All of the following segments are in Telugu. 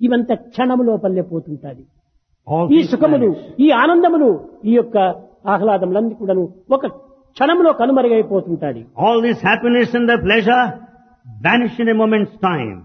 ఇవంత క్షణము లోపలే పోతుంటాది All ఈ these సుఖములు vanish. ఈ ఆనందములు ఈ యొక్క ఆహ్లాదములన్నీ కూడాను ఒక క్షణంలో కనుమరుగైపోతుంటాది All this happiness and the pleasure vanish in a moment's time.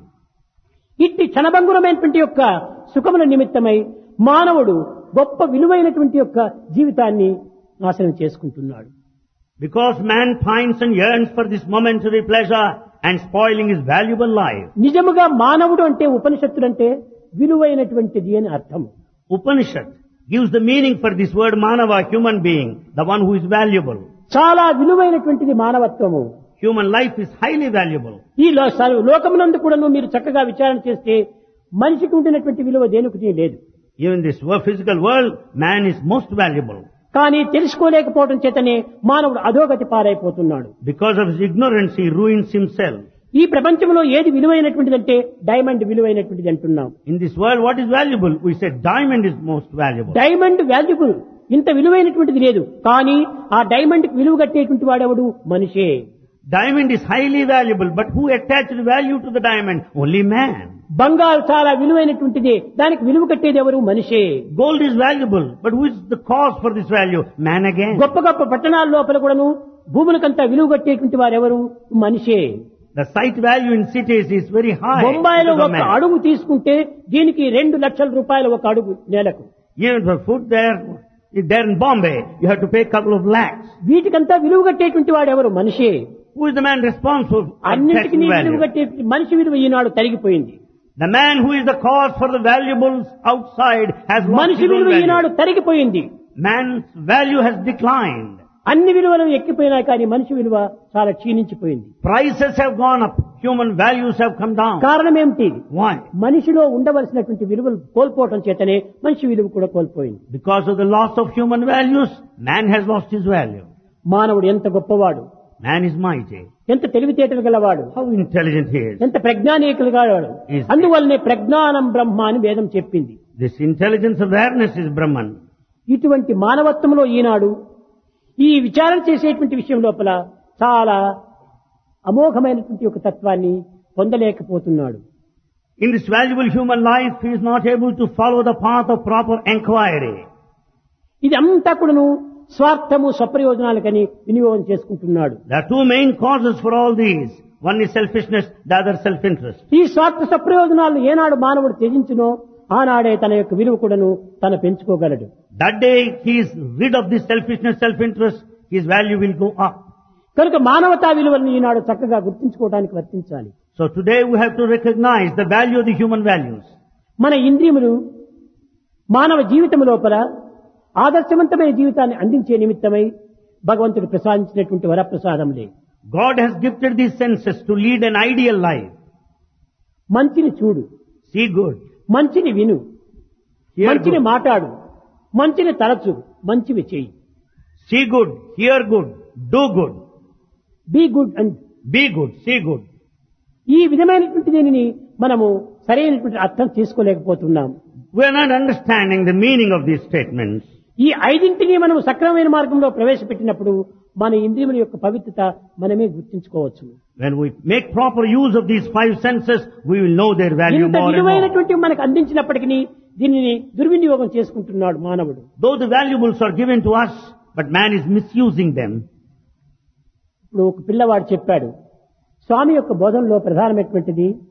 ఇట్టి క్షణభంగురమైనటువంటి యొక్క సుఖముల నిమిత్తమై మానవుడు గొప్ప విలువైనటువంటి యొక్క జీవితాన్ని నాశనం చేసుకుంటున్నాడు Because man pines and yearns for this momentary pleasure and spoiling his valuable life. నిజముగా మానవుడు అంటే ఉపనిషత్తులంటే విలువైనటువంటిది అని అర్థం Upanishad gives the meaning for this word manava, human being, the one who is valuable. చాలా విలువైనటువంటిది మానవత్వము Human life is highly valuable. ఈ లో- స- లోకమునందు కూడాను మీరు చక్కగా విచారణ చేస్తే మనిషికి ఉండినటువంటి విలువ దేనికి లేదు Even in this wo- physical world, man is most valuable. కానీ తెలుసుకోలేకపోవడం చేతనే మానవుడు అధోగతి పారైపోతున్నాడు Because of his ignorance, he ruins himself. ఈ ప్రపంచంలో ఏది విలువైనటువంటిదంటే డైమండ్ విలువైనటువంటిది అంటున్నాం In this world, what is valuable? We say diamond is most valuable. Diamond valuable ఇంత విలువైనటువంటిది లేదు కానీ ఆ డైమండ్ కి విలువ కట్టేటువంటి వాడెవడు మనిషే Diamond is highly valuable, but who attached value to the diamond? Only man. బంగారు చాలా విలువైనటువంటిదే దానికి విలువ కట్టేది ఎవరు మనిషే Gold is valuable, but who is the cause for this value? Man again. గొప్ప గొప్ప పట్టణాల లోపల కూడాను భూములకంతా విలువ కట్టేటువంటి వారెవరు మనిషే The site value in cities is very high. బొంబాయిలో because of ఒక man. అడుగు తీసుకుంటే దీనికి రెండు లక్షల రూపాయలు ఒక అడుగు నేలకు Even for food there, there in Bombay, you have to pay a couple of lakhs. వీటికంతా విలువ కట్టేటువంటి వాడు ఎవరు మనిషే Who is the man responsible for అన్నింటికి attaching విలువ value? కట్టే మనిషి విలువ ఈనాడు తరిగిపోయింది The man who is the cause for the valuables outside has lost మనిషి his own విలువ ఈనాడు value. తరిగిపోయింది Man's value has declined. అన్ని విలువలు ఎక్కిపోయినా కానీ మనిషి విలువ చాలా క్షీణించిపోయింది Prices have gone up. Human values have come down. కారణం ఏమిటి Why? మనిషిలో ఉండవలసినటువంటి విలువలు కోల్పోవటం చేతనే మనిషి విలువ కూడా కోల్పోయింది Because of the loss of human values, man has lost his value. మానవుడు ఎంత గొప్పవాడు Man is mighty. ఎంత తెలివితేటలు గలవాడు How intelligent he is. ఎంత ప్రజ్ఞానీకులు గలవాడు Yes. అందువల్లనే ప్రజ్ఞానం బ్రహ్మ అని వేదం చెప్పింది This intelligence awareness is Brahman. ఇటువంటి మానవత్వంలో ఈనాడు ఈ విచారణ చేసేటువంటి విషయం లోపల చాలా అమోఘమైనటువంటి ఒక తత్వాన్ని పొందలేకపోతున్నాడు In this valuable human life, he is not able to follow the path of proper enquiry. ఇది అంతా కూడాను స్వార్థము స్వప్రయోజనాలకని వినియోగం చేసుకుంటున్నాడు There are two main causes for all these. One is selfishness, the other self-interest. ఈ స్వార్థ స్వప్రయోజనాలు ఏనాడు మానవుడు త్యజించునో ఆనాడే తన యొక్క విలువ కూడాను తన పెంచుకోగలడు That day he is rid of this selfishness, self-interest, his value will go up. కనుక మానవతా విలువలను ఈనాడు చక్కగా గుర్తించుకోవడానికి వర్తించాలి So today we have to recognize the value of the human values. మన ఇంద్రియములు మానవ జీవితం లోపల ఆదర్శవంతమైన జీవితాన్ని అందించే నిమిత్తమై భగవంతుడు ప్రసాదించినటువంటి వరప్రసాదంలే God has gifted these senses to lead an ideal life. మంచిని చూడు See good, మంచిని విను hear మంచిని good, మాట్లాడు మంచిని తలచు మంచివి చేయి see good, hear good, do good, be good and be good, see good. ఈ విధమైనటువంటి దీనిని మనము సరైనటువంటి అర్థం చేసుకోలేకపోతున్నాం We are not understanding the meaning of these statements. ఈ ఐదింటిని మనం సక్రమమైన మార్గంలో ప్రవేశపెట్టినప్పుడు మన ఇంద్రియముల యొక్క పవిత్రత మనమే గుర్తించుకోవచ్చు When we make proper use of these five senses, we will know their value ఇంత more and more. విలువైనటువంటి మనకు అందించినప్పటికీ దీనిని దుర్వినియోగం చేసుకుంటున్నాడు మానవుడు Though the valuables are given to us, but man is misusing them. ఇప్పుడు ఒక పిల్లవాడు చెప్పాడు స్వామి యొక్క బోధనలో ప్రధానమైనటువంటిది